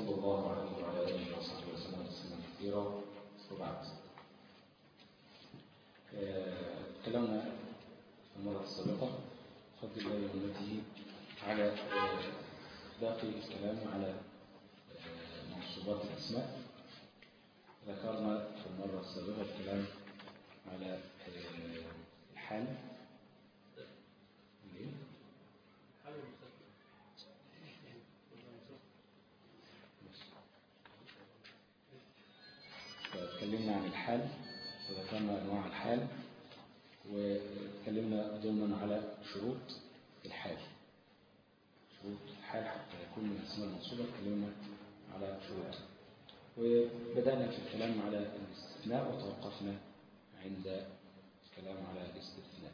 صلى الله عليه وعلى آله وصحبه وسلم تسليما كثيرا وبعد تكلمنا في المرة السابقة بفضل الله ومنته على باقي الكلام على منصوبات الأسماء ذكرنا في المرة السابقة الكلام على الحال اتكلمنا عن الحال وذكرنا أنواع الحال واتكلمنا ضمنا على شروط الحال شروط الحال حتى يكون من الأسماء المنصوبة اتكلمنا على شروط وبدأنا في الكلام على الاستثناء وتوقفنا عند الكلام على الاستثناء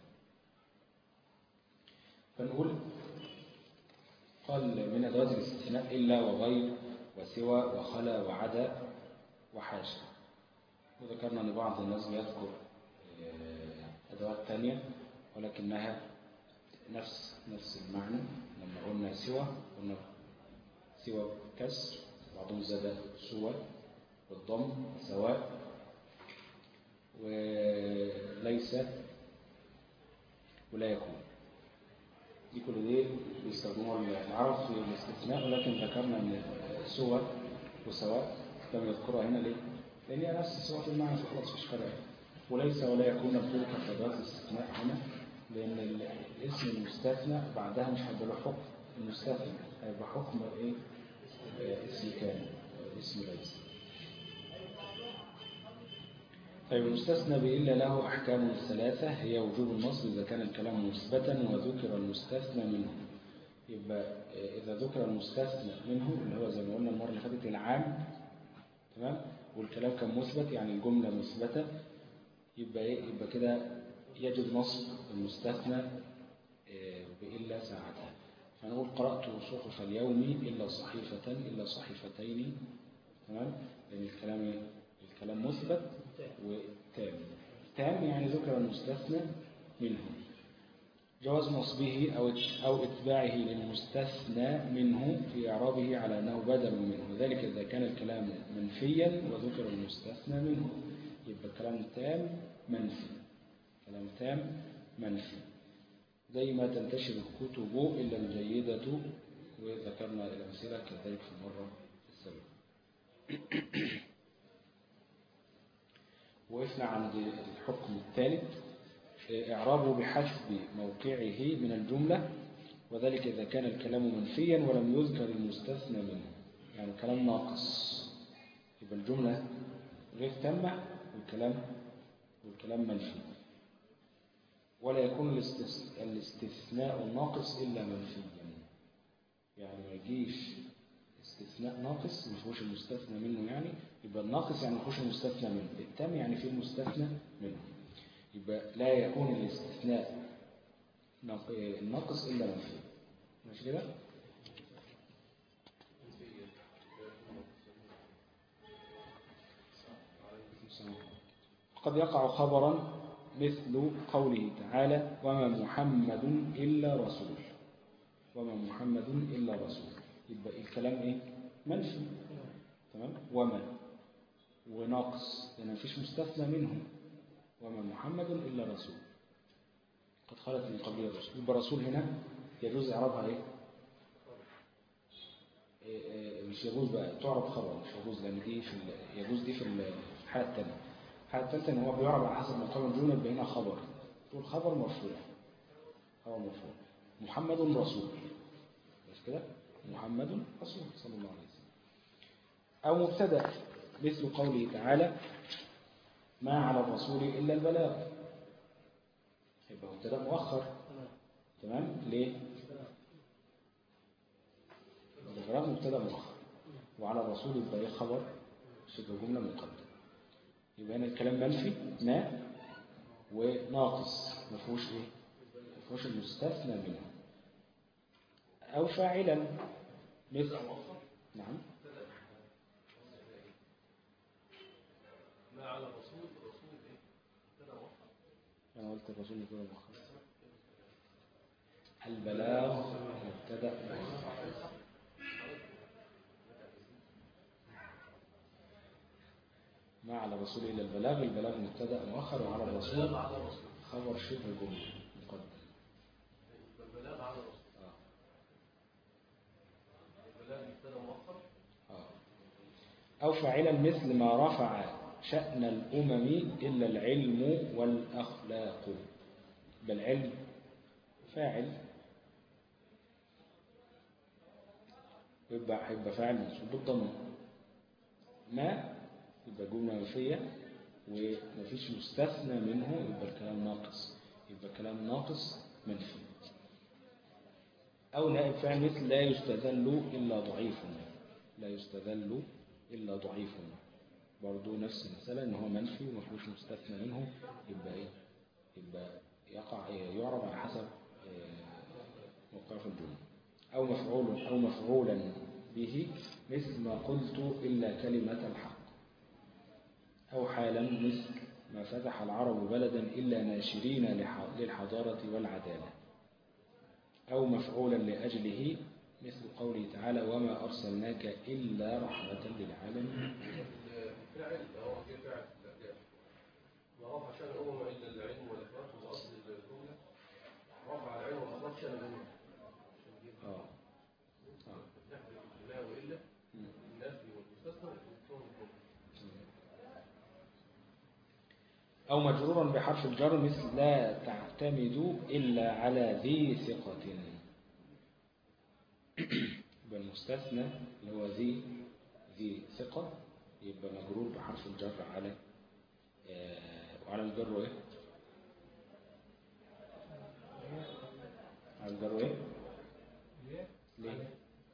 فنقول قال من أدوات الاستثناء إلا وغير وسوى وخلا وعدا وحاشا وذكرنا أن بعض الناس بيذكر أدوات ثانية ولكنها نفس نفس المعنى لما قلنا سوى قلنا سوى كسر بعضهم زاد سوى بالضم سواء وليس ولا يكون دي كل دي بيستخدموها العرب في الاستثناء ولكن ذكرنا ان سوى وسواء لم يذكرها هنا ليه؟ لان هي نفس سوى في المعنى فخلاص مش فرق وليس ولا يكون مبتوع كفادات الاستثناء هنا لان الاسم المستثنى بعدها مش هيبقى له حكم المستثنى هيبقى حكم ايه؟ اسم كان اسم ليس طيب المستثنى بإلا له أحكام ثلاثة هي وجوب النصب إذا كان الكلام مثبتا وذكر المستثنى منه يبقى إذا ذكر المستثنى منه اللي هو زي ما قلنا المرة اللي فاتت العام تمام والكلام كان مثبت يعني الجملة مثبتة يبقى إيه يبقى كده يجب نصب المستثنى بإلا ساعتها فنقول قرأت صحف اليوم إلا صحيفة إلا صحيفتين تمام لأن الكلام إيه؟ الكلام مثبت وتام تام يعني ذكر المستثنى منه جواز نصبه أو أو إتباعه للمستثنى منه في إعرابه على أنه بدل منه ذلك إذا كان الكلام منفيا وذكر المستثنى منه يبقى الكلام تام منفي كلام تام منفي زي ما تنتشر الكتب إلا الجيدة وذكرنا الأمثلة كذلك في المرة السابقة وقفنا عند الحكم الثالث إعرابه بحسب موقعه من الجملة وذلك إذا كان الكلام منفيا ولم يذكر المستثنى منه يعني كلام ناقص يبقى الجملة غير تامة والكلام والكلام منفي ولا يكون الاستثناء الناقص إلا منفيا يعني ما يجيش استثناء ناقص ما فيهوش المستثنى منه يعني يبقى الناقص يعني ما فيهوش المستثنى منه التام يعني فيه المستثنى منه يبقى لا يكون الاستثناء الناقص إلا منفي ماشي كده قد يقع خبرا مثل قوله تعالى وما محمد إلا رسول وما محمد إلا رسول يبقى الكلام إيه منفي تمام وما وناقص لأن مفيش مستثنى منه وما محمد إلا رسول قد خلت من قبل الرسول يبقى رسول هنا يجوز إعرابها إيه؟, إيه, إيه مش يجوز بقى تعرب خبر مش يجوز لأن دي في يجوز دي في الحالة الثانية الحالة الثالثة إن هو بيعرب على حسب مقام الجملة يبقى هنا خبر تقول خبر مرفوع خبر مرفوع محمد رسول بس كده محمد رسول صلى الله عليه وسلم أو مبتدأ مثل قوله تعالى ما على الرسول إلا البلاغ يبقى مبتدأ مؤخر تمام ليه البلاغ مبتدأ مؤخر وعلى الرسول يبقى ايه خبر شبه جملة مقدمة يبقى هنا الكلام منفي ما وناقص ما فيهوش ايه ما فيهوش المستثنى منه أو فاعلا مثل نعم ما على الرسول الرسول ايه كده وقع أنا قلت الرسول يكون مؤخر البلاغ مبتدأ مؤخر ما على الرسول إلا البلاغ البلاغ مبتدأ مؤخر وعلى الرسول البلاغ على الرسول خبر شبه جملة مقدم البلاغ على الرسول آه. البلاغ مبتدا مؤخر آه. أو فاعلا مثل ما رفع شأن الأمم إلا العلم والأخلاق بل علم فاعل يبقى هيبقى فاعل منصوب بالضمه ما يبقى جملة منفية ومفيش مستثنى منه يبقى الكلام ناقص يبقى الكلام ناقص منفي أو نائب فاعل مثل لا يستذل إلا ضعيف لا يستذل إلا ضعيف برضو نفس المسألة إن هو منفي ومفيش مستثنى منه يبقى إيه يبقى يقع يعرب على حسب آه، موقع في الجملة أو مفعول أو مفعولا به مثل ما قلت إلا كلمة الحق أو حالا مثل ما فتح العرب بلدا إلا ناشرين لح- للحضارة والعدالة أو مفعولا لأجله مثل قوله تعالى وما أرسلناك إلا رحمة للعالمين الفاعل هو في فاعل الإعجاب ما رفع شأن الأمم إلا العلم والإخلاق هو أصل الجملة رفع العلم والإخلاق شأن الأمم آه. آه. نحن لا وإلا مم. النفي والمستثنى والكون الجملة أو مجرورا بحرف الجر مثل لا تعتمد إلا على ذي ثقة يبقى المستثنى اللي هو ذي ذي ثقة يبقى مجرور بحرف الجر على آه، وعلى الجر ايه؟ على الجر ايه؟ ليه؟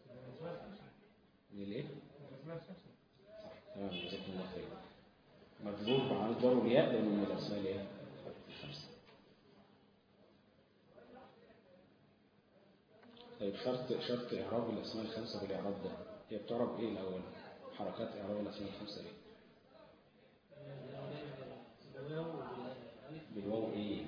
ليه؟ تمام جزاكم الله خير مجرور مع الجر والياء لأنه من الأسماء الايه؟ الخمسة طيب شرط شرط إعراب الأسماء الخمسة بالإعراب ده هي بتعرب إيه الأول؟ حركات إعراب الأسماء الخمسة إيه؟ بالواو إيه؟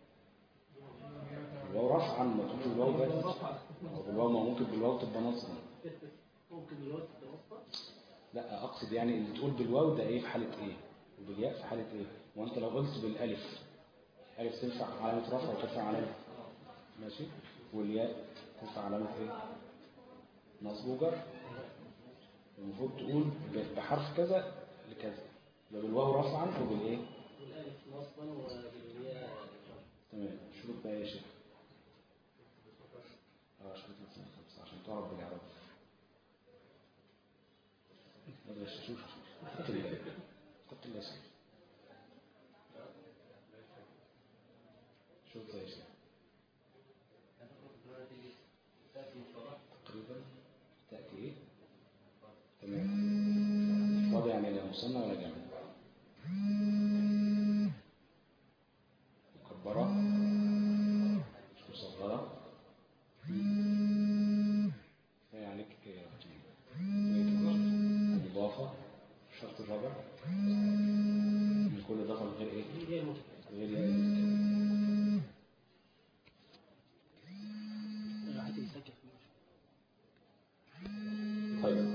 بالواو رفعا ما تقولش بالواو بس أو بالواو ما ممكن بالواو تبقى نصبا ممكن الوقت تتوسط لا أقصد يعني اللي تقول بالواو ده إيه في حالة إيه؟ وبالياء في حالة إيه؟ وأنت لو قلت بالألف ألف تنفع علامة رفع وترفع علامة ماشي والياء تنفع علامة إيه؟ نصب وجر المفروض تقول ب- بحرف كذا لكذا يبقى بالواو رفعا وبالإيه؟ والألف نصبا وبالياء تمام شروط بقى يا شيخ اه شروط مثلا خمسة عشان تعرف بالإعراب ما تغششوش حط ال حط الأسئلة شروط يا شيخ تقريبا تأتي إيه؟ تمام فاضي يعني لا مثنى ولا جمع مكبرة مش مصغرة كفاية عليك الإضافة الشرط الرابع من كل إضافة غير إيه؟ غير إيه؟ طيب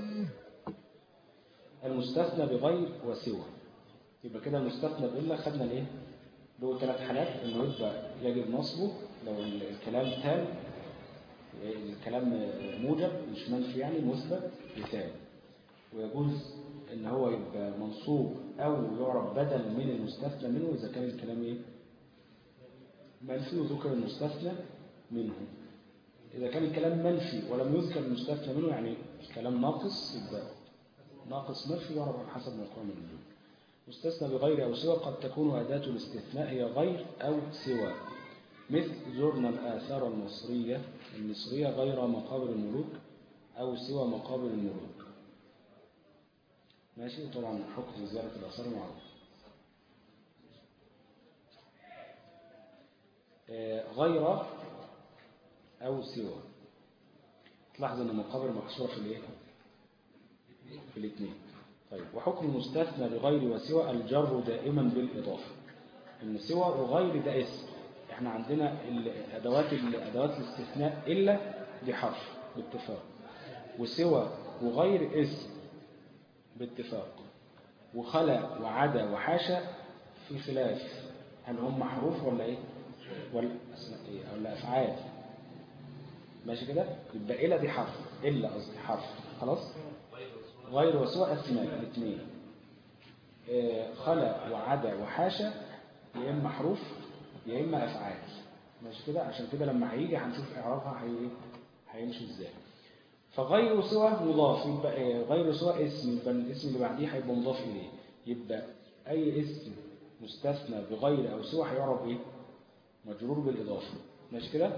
المستثنى بغير وسوى يبقى كده المستثنى بإلا خدنا الإيه؟ له ثلاث حالات إنه يبقى يجب نصبه لو الكلام تام الكلام موجب مش منفي يعني مثبت يتام ويجوز ان هو يبقى منصوب او يعرب بدل من المستثنى منه اذا كان الكلام ايه منفي وذكر المستثنى منه اذا كان الكلام منفي ولم يذكر المستثنى منه يعني الكلام ناقص يبقى ناقص منفي يعرب على حسب موقع من الوجود مستثنى بغير او سوى قد تكون اداه الاستثناء هي غير او سوى مثل زرنا الآثار المصرية المصرية غير مقابر الملوك أو سوى مقابر الملوك ماشي طبعا حكم زيارة الآثار معروف آه، غير أو سوى تلاحظ أن المقابر محصورة في الإيه؟ في الاثنين طيب وحكم المستثنى بغير وسوى الجر دائما بالإضافة إن سوى وغير ده اسم احنا عندنا الادوات الادوات الاستثناء الا بحرف باتفاق وسوى وغير اسم باتفاق وخلا وعدا وحاشا في خلاف هل هم حروف ولا ايه ولا أسماء ايه ولا افعال ماشي كده يبقى إلا دي حرف إلا قصدي حرف خلاص غير وسوء اسماء الاثنين آه، خلا وعدا وحاشا يا اما حروف يا اما افعال ماشي كده عشان كده لما هيجي هنشوف اعرابها هي ايه هيمشي ازاي فغير سوى مضاف يبقى آه، غير سوى اسم يبقى الاسم اللي بعديه هيبقى مضاف اليه يبقى اي اسم مستثنى بغير او سوى هيعرف ايه مجرور بالاضافه ماشي كده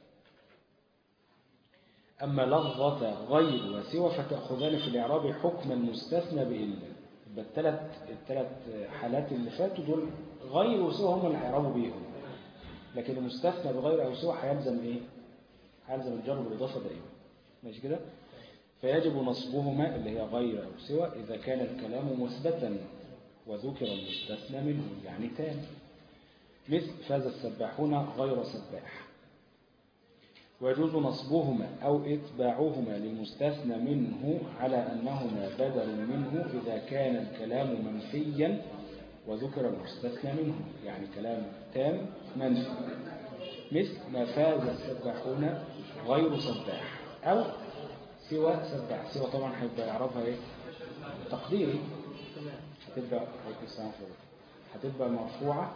أما لفظة غير وسوى فتأخذان في الإعراب حكم المستثنى بإلا يبقى الثلاث الثلاث حالات اللي فاتوا دول غير وسوى هم اللي هيعربوا بيهم لكن المستثنى بغير أو سوى هيلزم إيه؟ هيلزم الجر بالإضافة دائما ماشي كده؟ فيجب نصبهما اللي هي غير أو سوى إذا كان الكلام مثبتا وذكر المستثنى منه يعني تام مثل فاز السباحون غير سباح ويجوز نصبهما أو إتباعهما للمستثنى منه على أنهما بدل منه إذا كان الكلام منفيا وذكر المستثنى منه يعني كلام تام منفي مثل ما فاز السباحون غير سباح أو سوى سباح سوى طبعا هيبقى يعرفها إيه تقديري هتبقى هتبقى مرفوعة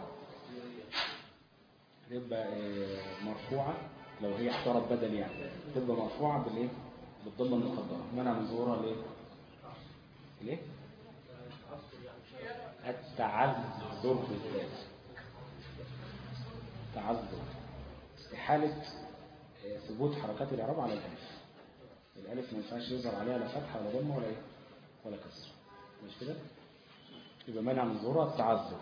هتبقى إيه مرفوعة لو هي احترت بدل يعني تبقى مرفوعة بالايه بالضمة المقدرة منع من ظهورها ليه ليه التعذر بالذات تعذر استحالة ثبوت حركات الإعراب على الألف الألف ما ينفعش يظهر عليها لا فتحة ولا ضمة ولا إيه ولا كسر مش كده يبقى منع من ظهورها التعذر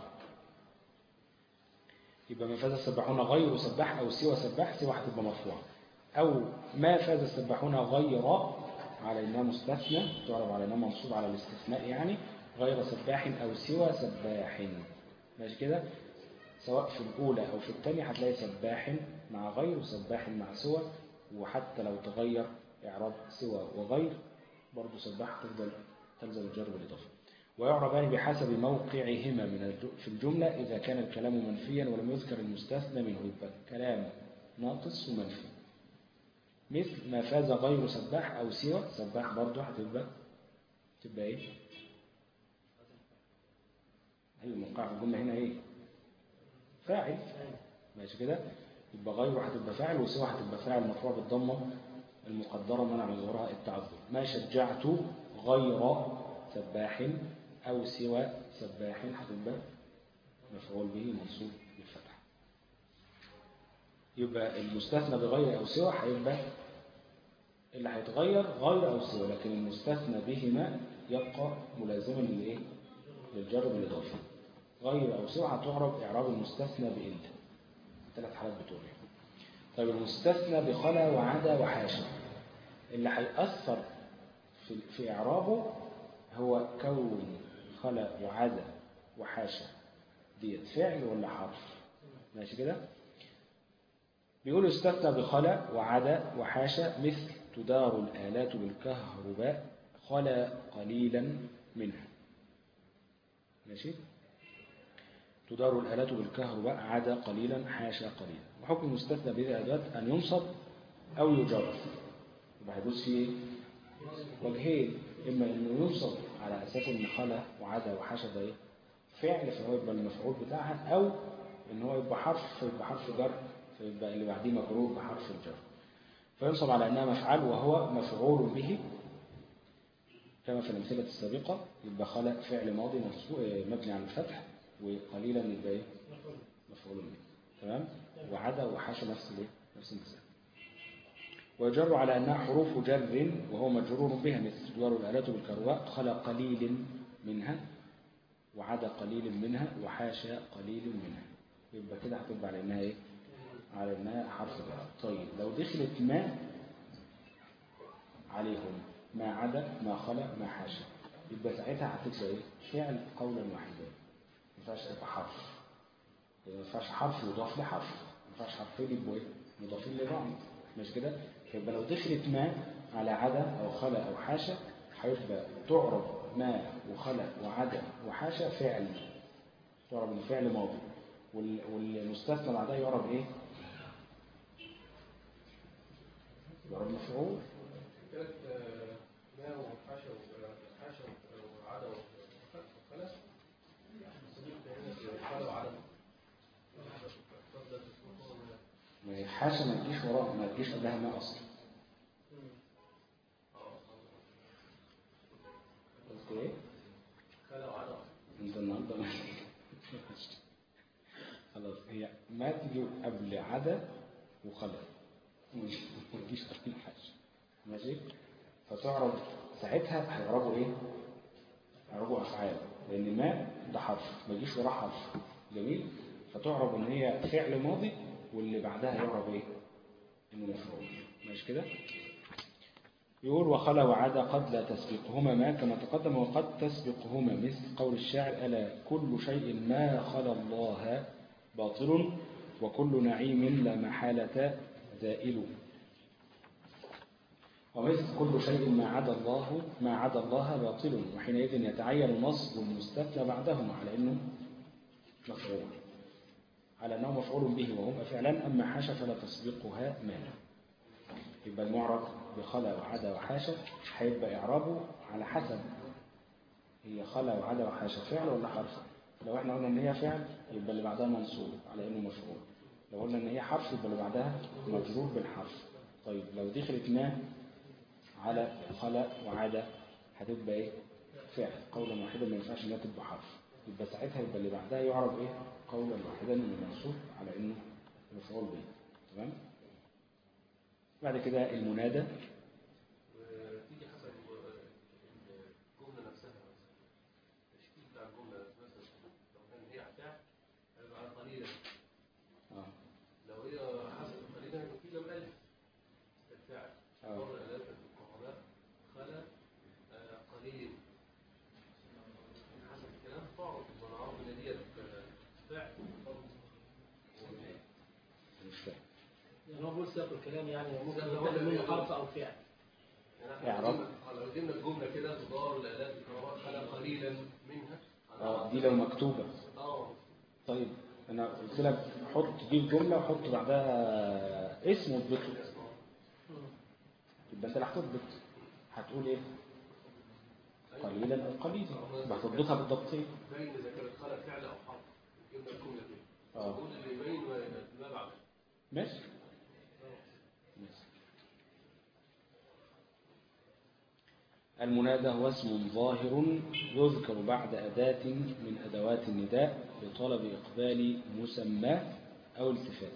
يبقى ما فاز السباحون غير سباح أو سوى سباح سوى هتبقى مرفوعة أو ما فاز السباحون غير على إنها مستثنى تعرف على إنها منصوب على الاستثناء يعني غير سباح أو سوى سباح ماشي كده سواء في الأولى أو في الثانية هتلاقي سباح مع غير وسباح مع سوى وحتى لو تغير إعراب سوى وغير برضه سباح تفضل تلزم الجر بالإضافة ويعربان بحسب موقعهما من في الجملة إذا كان الكلام منفيا ولم يذكر المستثنى منه يبقى كلام ناقص ومنفي مثل ما فاز غير سباح أو سوى سباح برضه هتبقى تبقى إيه؟ أيوة موقع في الجملة هنا إيه؟ فاعل ماشي كده؟ يبقى غير هتبقى فاعل وسوى هتبقى فاعل مرفوع بالضمة المقدرة منع من ظهورها التعذر ما شجعت غير سباح أو سوى سباح هتبقى مفعول به منصوب بالفتح يبقى المستثنى بغير أو سوى هيبقى اللي هيتغير غير أو سوى لكن المستثنى بهما يبقى ملازما للإيه؟ للجر بالإضافة غير أو سوى هتعرب إعراب المستثنى بإلا ثلاث حالات بتوعي طيب المستثنى بخلا وعدا وحاشا اللي هيأثر في, في إعرابه هو كون خلا وعدا وحاشا ديت فعل ولا حرف ماشي كده بيقول استثنى بخلا وعدا وحاشا مثل تدار الآلات بالكهرباء خلا قليلا منها ماشي تدار الآلات بالكهرباء عدا قليلا حاشا قليلا وحكم المستثنى بهذه الأدوات أن ينصب أو يجر يبقى هيدوس فيه وجهين إما إنه ينصب على أساس إن خلا وعدا وحاشا ده إيه؟ فعل فهو يبقى المفعول بتاعها أو إن هو يبقى حرف فيبقى حرف جر فيبقى اللي بعديه مجرور بحرف الجر فينصب على أنها مفعل وهو مفعول به كما في الأمثلة السابقة يبقى خلا فعل ماضي مبني على الفتح وقليلا يبقى إيه؟ مفعول به تمام وعدا وحاشا نفس الايه نفس المثال ويجر على أنها حروف جر وهو مجرور بها مثل جوار الآلات بالكهرباء خلا قليل منها وعدا قليل منها وحاشا قليل منها يبقى كده هتبقى على انها ايه على انها حرف جر طيب لو دخلت ما عليهم ما عدا ما خلا ما حاشا يبقى ساعتها هتبقى ايه فعل قولا واحدا ما ينفعش تبقى حرف ما ينفعش حرف يضاف لحرف ما ينفعش حرفين يبقوا ايه مضافين لبعض مش كده يبقى لو دخلت ما على عدا او خلا او حاشا هيبقى تعرب ما وخلق وعدا وحاشا فعل تعرف انه فعل ماضي وال- والمستثنى بعدها يعرف ايه يعرف مفعول كانت آه، ما وحاشا وحاشا وعدا وخلق خلق وعدا تفضل ما هي حاشا ما تجيش وراها ما تجيش قبلها ما اصلا قلت ايه خلق وعدا انت النهارده خلاص هي ما تيجي قبل عدا وخلق ما تجيش قبل حاجه ماشي فتعرف ساعتها هيعرفوا ايه هيعرفوا افعال لان ما ده حرف ما يجيش وراه حرف جميل فتعرف ان هي فعل ماضي واللي بعدها يعرف ايه انه مفعول ماشي كده يقول وخلا وعدا قد لا تسبقهما ما كما تقدم وقد تسبقهما مثل قول الشاعر ألا كل شيء ما خلا الله باطل وكل نعيم لا محالة زائل ومثل كل شيء ما عدا الله ما عدا الله باطل وحينئذ يتعين نصب المستثنى بعدهما على أنه مفعول على أنه مفعول به وهما فعلا أما حاشا فلا تسبقها مانع يبقى المعرب بخلا وعدا وحاشا هيبقى إعرابه على حسب هي خلا وعدا وحاشا فعل ولا حرف لو احنا قلنا ان هي فعل يبقى اللي بعدها منصوب على انه مفعول لو قلنا ان هي حرف يبقى اللي بعدها مجرور بالحرف طيب لو دخلت ما على خلا وعدا هتبقى ايه فعل قولا واحدا ما ينفعش انها تبقى حرف يبقى ساعتها يبقى اللي بعدها يعرف ايه قولا واحدا انه منصوب على انه مفعول به تمام بعد كده المنادى وتيجي حسب الجملة نفسها التشكيل بتاع الجملة مثلا لو كان هي فعل هيبقى قليلا اه لو هي حسب قليلا هيبقى في لم ألف الفعل آه. مرة ألاف المقامات خلا آه، قليل حسب الكلام تعرف ونعرف إن ديت آه، فعل مش فاهم يعني هو بيقول سياق الكلام يعني ممكن سياق الكلام يتخذ منه يعني حرف او فعل يعني احنا اعراب. لو جبنا- لو جبنا الجملة كده تدار لآلاف الكرامات خلا قليلا منها اه دي لو مكتوبة اه طيب انا قلت لك حط دي الجملة وحط بعدها اسم واثبته يبقى انت اللي هتضبط هتقول ايه قليلا او قليلا يبقى هتضبطها بالضبطين باين اذا كانت خلق فعل او حرف جبنا الجمله دي اه نقول اللي يبين ما ما بعد ماشي ماشي. المنادى هو اسم ظاهر يذكر بعد أداة من أدوات النداء لطلب إقبال مسمى أو التفات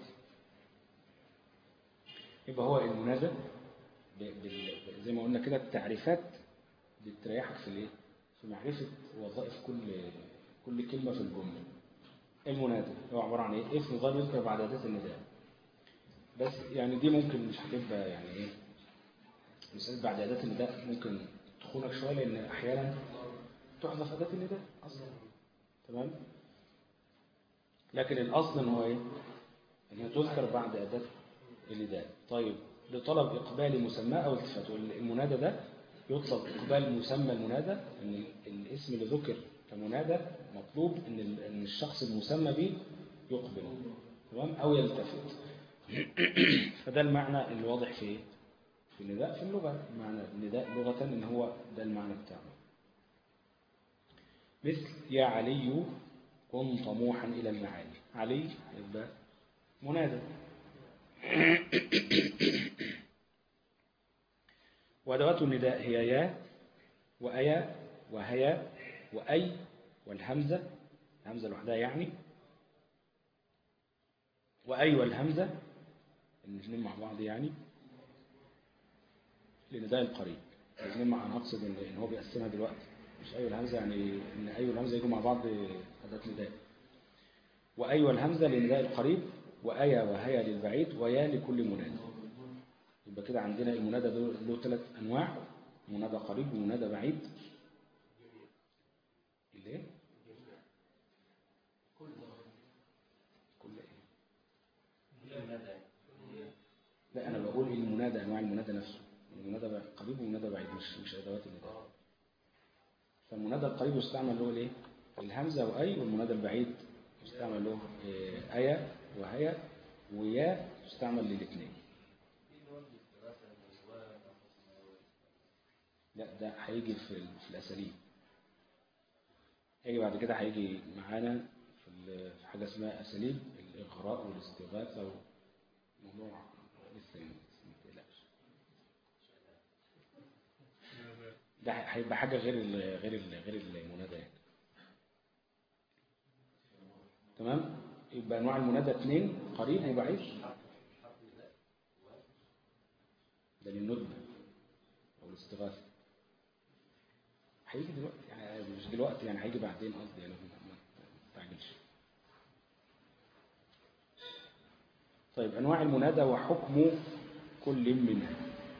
يبقى هو المنادى ب- بال- زي ما قلنا كده التعريفات بتريحك في الايه؟ في معرفة وظائف كل كل كلمة في الجملة. المنادى هو عبارة عن ايه؟ اسم ظاهر يذكر بعد أداة النداء. بس يعني دي ممكن مش هتبقى يعني ايه مسألة بعد أداة النداء ممكن تخونك شوية لأن أحيانا تحذف أداة النداء أصلا تمام لكن الأصل إن هو إيه؟ إن هي تذكر بعد أداة النداء طيب لطلب إقبال مسمى أو التفات المنادى ده يطلب إقبال مسمى المنادى إن ال- الاسم اللي ذكر كمنادى مطلوب إن ال- إن الشخص المسمى به يقبل تمام أو يلتفت فده المعنى اللي واضح في ايه؟ في النداء في اللغة معنى النداء لغة ان هو ده المعنى بتاعه مثل يا علي كن طموحا إلى المعالي علي يبقى منادى وأدوات النداء هي يا وأيا وهيا وأي والهمزة الهمزة لوحدها يعني وأي والهمزة الاثنين مع بعض يعني لنداء القريب الاثنين مع أنا أقصد إن إن هو بيقسمها دلوقتي مش أي والهمزة يعني إن أي والهمزة يجوا مع بعض أداة نداء وأي والهمزة لنداء القريب وأيا وهيا للبعيد ويا لكل منادى يبقى كده عندنا المنادى ده له ثلاث أنواع منادى قريب ومنادى بعيد الايه؟ كل ايه؟ لا انا بقول المنادى انواع المنادى نفسه المنادى قريب ومنادى بعيد مش مش ادوات النداء فالمنادى القريب يستعمل له الايه الهمزة وأي والمنادى البعيد يستعمل له إيه، أيا وهيا ويا يستعمل للاثنين لا ده هيجي في ال- في الأساليب هيجي بعد كده هيجي معانا في ال- في حاجة اسمها أساليب الإغراء والاستغاثة وموضوع لسه يعني ما تقلقش ده هيبقى حاجة غير ال غير ال غير المنادى يعني. تمام يبقى أنواع المنادى اثنين قريب وبعيد ده للندبة أو الاستغاثة هيجي دلوقتي يعني مش دلوقتي يعني هيجي بعدين قصدي يعني ما ما تستعجلش طيب أنواع المنادى وحكم كل منها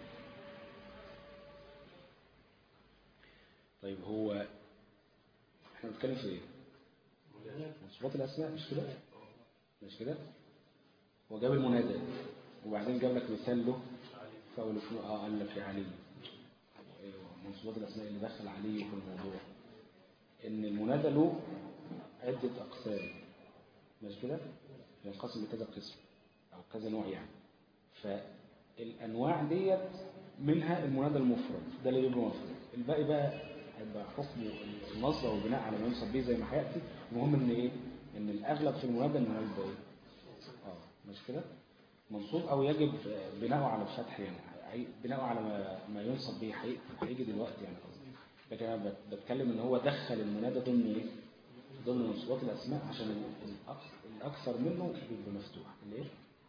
طيب هو احنا بنتكلم في ايه؟ صفات الأسماء مش كده؟ مش كده؟ هو جاب المنادى وبعدين جاب لك مثال له فأول فنو اه قال لك يا علي أيوة، منصوبات الأسماء اللي دخل عليه في الموضوع إن المنادى له عدة أقسام مش كده؟ ينقسم لكذا قسم أو كذا نوع يعني فالأنواع ديت منها المنادى المفرد ده اللي بيبقى مفرد الباقي بقى هيبقى حكم النصب والبناء على ما ينصب به زي ما هيأتي المهم إن إيه؟ إن الأغلب في المنادى إنه يبقى إيه؟ اه مش كده؟ منصوب أو يجب بناؤه على الفتح يعني هي- بناؤه على ما, ما ينصب به هي- هيجي دلوقتي يعني قصدي لكن أنا بت- بتكلم إن هو دخل المنادى ضمن إيه؟ ضمن منصوبات الأسماء عشان ال- الأكثر, الأكثر منه بيبقى مفتوح ليه؟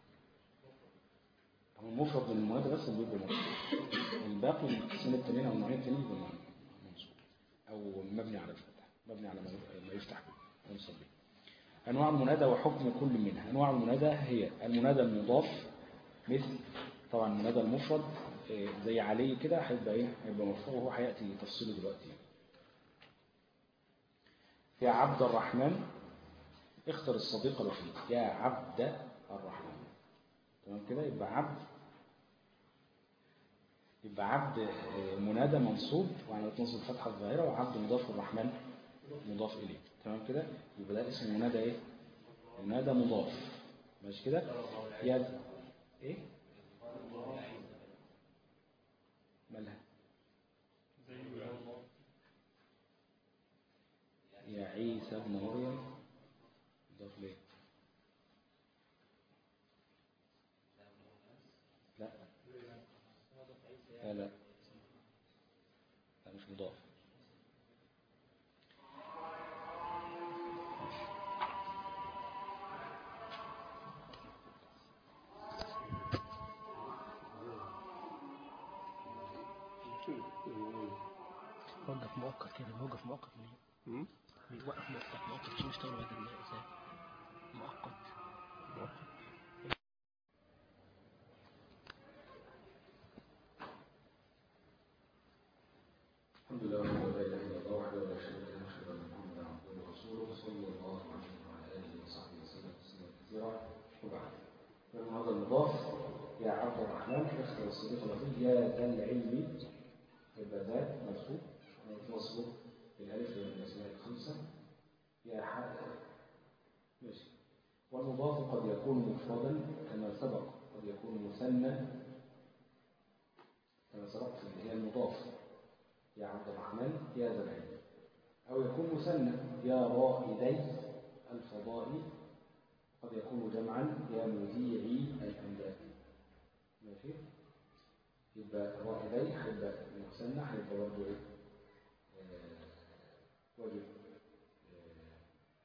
هو المفرد من المنادى بس اللي بيبقى مفتوح الباقي القسمين التانيين أو النوعين التانيين بيبقى منصوب أو مبني على الفتح مبني على ما- ما يفتح به ينصب به أنواع المنادى وحكم كل منها أنواع المنادى هي المنادى المضاف مثل طبعا المنادى المفرد إيه، زي علي كده هيبقى ايه هيبقى مرفوع وهو هياتي تفصيله دلوقتي يا عبد الرحمن اختر الصديق الوحيد يا عبد الرحمن تمام كده يبقى عبد يبقى عبد آه، منادى منصوب وعلى نصب الفتحة الظاهرة وعبد مضاف الرحمن مضاف إليه تمام كده يبقى ده اسم المنادى إيه المنادى مضاف ماشي كده يا إيه مالها يا عيسى ابن مريم مضاف ليه لا لا لا لا مش مضاف وقف مؤقت كده بيوقف مؤقت ليه؟ بيوقف مؤقت مؤقت عشان يشتغل بعد الإنسان مؤقت الحمد لله وحده لا اله الا الله وحده لا شريك له اشهد ان محمدا عبده ورسوله صلى الله عليه وعلى اله وصحبه وسلم تسليما كثيرا وبعد فمن هذا المضاف يا عبد الرحمن اختر الصديق الوحيد يا ذا العلم يبقى ذا منصوب منصوب بالالف من الاسماء الخمسه يا حد ماشي والمضاف قد يكون مفردا كما سبق قد يكون مثنى كما سبق في اللي هي المضاف يا عبد الرحمن يا ذا العلم أو يكون مثنى يا رائدي الفضاء قد يكون جمعا يا مذيعي الأملاك ماشي يبقى رائدي هيبقى مثنى هيبقى برضه إيه آه، واجب آه،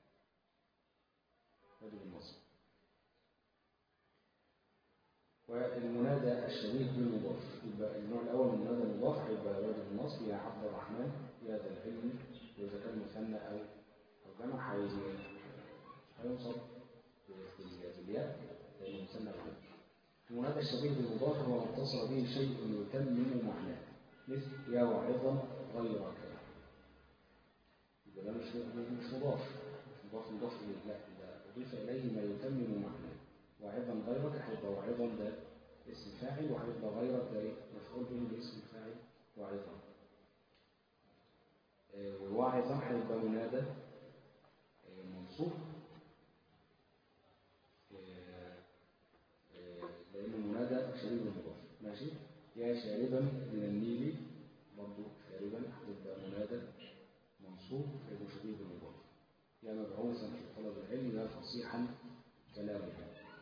واجب النصب والمنادى الشبيه بالمضاف يبقى النوع الأول من المنادى المضاف هيبقى واجب النصب يا عبد الرحمن يا ذا العلم وإذا كان مثنى أو أو جمع هي- هينصب بال- بالياء لأنه مثنى أو جمع المنادى الشبيه بالمضاف هو ما اتصل به شيء يتمم معناه مثل يا واعظا غيرك يبقى ده مش مش مضاف مش مضاف مضاف إليه لا ده أضيف إليه ما يتمم معناه واعظا غيرك هيبقى واعظا ده اسم فاعل وهيبقى غيرك ده ايه مفعول به باسم فاعل واعظا آه، واعظا هيبقى منادى آه، منصوب آه، آه، لأنه منادى شريب المضاف ماشي يا شاربا من النيل برضه شاربا هتبقى منادى منصوب لأنه شريب المضاف يا مبعوثا في طلب العلم يا فصيحا كلامه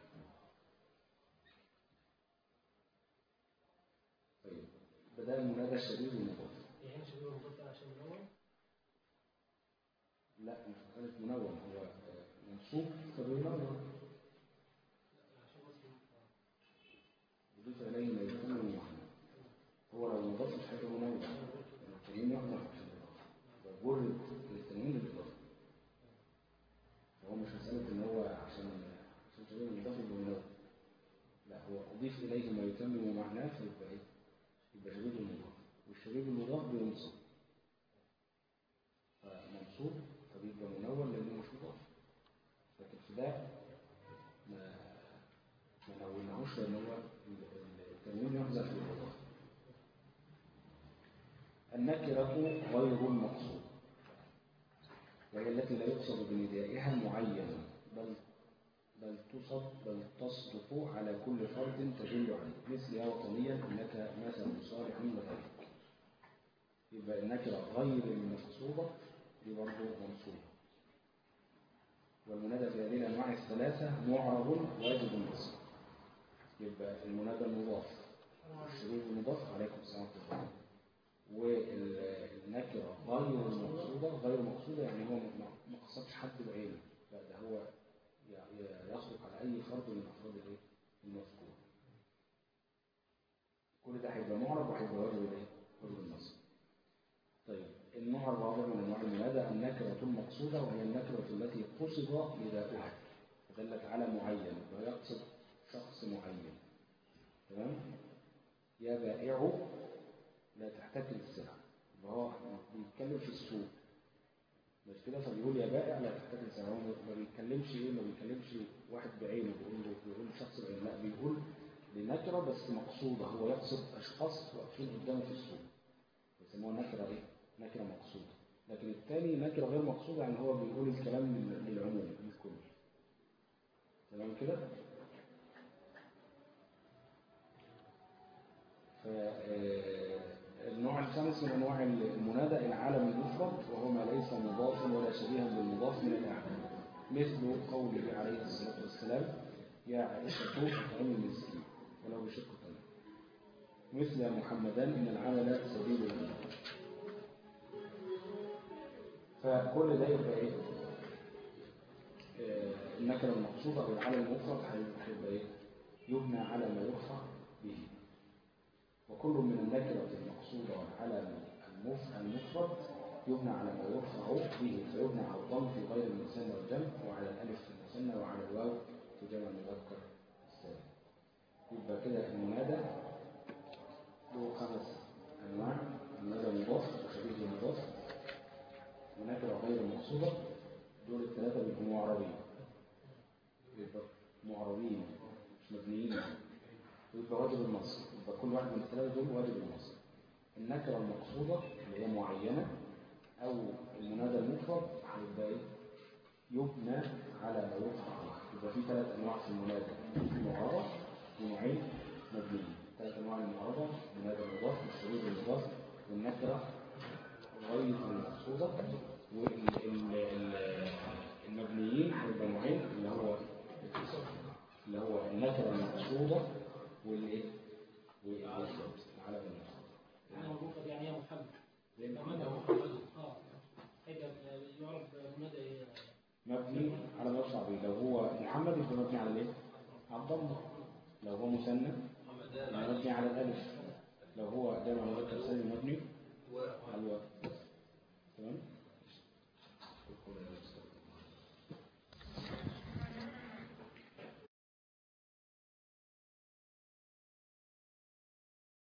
طيب بدأ المنادى الشديد المضاف يعني شبيه المضاف عشان منور لا مش مسألة منون هو آه، منصوب فبينور عشان مسلم يضيف إليه ما يكون معنى هو لو مضاف مش هيبقى منون التنوين يحضر عشان الإضافة لو جرد للتنوين للإضافة فهو مش مسألة إن هو عشان عشان شبيه المضاف يبقى منون لا هو أضيف إليه ما يتمم معناه فيبقى إيه؟ يبقى شبيه المضاف والشبيه المضاف بينصب فمنصوب فبيبقى منون لأنه مش مضاف لكن في ده ما ما نونهوش لأن هو ال- ال- التنوين يحذف للإضافة النكرة غير المقصود وهي التي لا يقصد بندائها معينا بل بل تصب بل تصدق على كل فرد تدل عليه مثل يا وطنيا انك مثل صالح وذلك يبقى النكره غير المقصوده دي برضه منصوبه والمنادى في هذه الانواع الثلاثه معرب واجب النصب يبقى المنادى المضاف الشريك المضاف عليكم السلام ورحمه الله والنكره غير المقصوده غير مقصوده يعني هو ما ما قصدش حد بعينه لا ده هو ي- ي- يصدق على اي فرد من افراد الايه المذكور كل ده هيبقى معرب وهيبقى واجب الايه واجب النصب طيب النوع الرابع من انواع المنادى النكره المقصوده وهي النكره التي قصد نداؤها فدلت على معين ويقصد شخص معين تمام يا بائع لا تحتكر السلعه يبقى هو بيتكلم في السوق مش كده فبيقول يا بائع لا تحتكر السلعه هو ما بيتكلمش ايه ما بيتكلمش واحد بعينه بيقول له بيقول شخص بعينه لا بيقول لنكره بس مقصوده هو يقصد اشخاص واقفين قدامه في السوق يسموها نكره ايه نكره مقصوده لكن الثاني نكره غير مقصوده يعني هو بيقول الكلام لل- للعموم للكل تمام كده فالنوع الخامس من انواع المنادى العالم المفرد وهو ما ليس مضافا ولا شبيها بالمضاف من الاعلام مثل قوله عليه الصلاه والسلام يا عائشه اطعمي المسكين ولو بشق تمر مثل يا محمدان ان العمل سبيل الله فكل ده يبقى ايه آه، النكره المقصوده بالعلم المفرد هيبقى هيبقى ايه يبنى على ما يرفع به وكل من النكرة المقصودة والعلم المف- المفرد يبنى على ما يرفع به فيبنى على الضم في غير المثنى والجمع وعلى الألف في المثنى وعلى الواو في جمع المذكر السالم يبقى كده المنادى له خمس أنواع المنادى المضاف وشبيه المضاف ونكرة غير مقصودة دول الثلاثة بيكونوا معربين يبقى معربين مش مبنيين ويبقى واجب النصر يبقى كل واحد من الثلاثة دول واجب النصر النكرة المقصودة اللي هي معينة أو المنادى المفرد هيبقى إيه؟ يبنى على ما يرفع عنه يبقى في ثلاث أنواع في المنادى في معربة ونوعين مبنيين ثلاث أنواع المعربة المنادى المضاف والشريط المضاف والنكرة غير المقصودة والمبنيين هيبقى نوعين اللي هو اللي هو النكرة المقصودة والايه؟ والمفرد العلم المفرد انا المفرد يعني يا محمد لأن محمد او محمد اه هيبقى يعرف منادى ايه مبني على ما يرفع به لو هو محمد يبقى مبني على الايه؟ على الضمة لو هو مثنى يبقى مبني على الألف لو هو جمع مذكر سالم مبني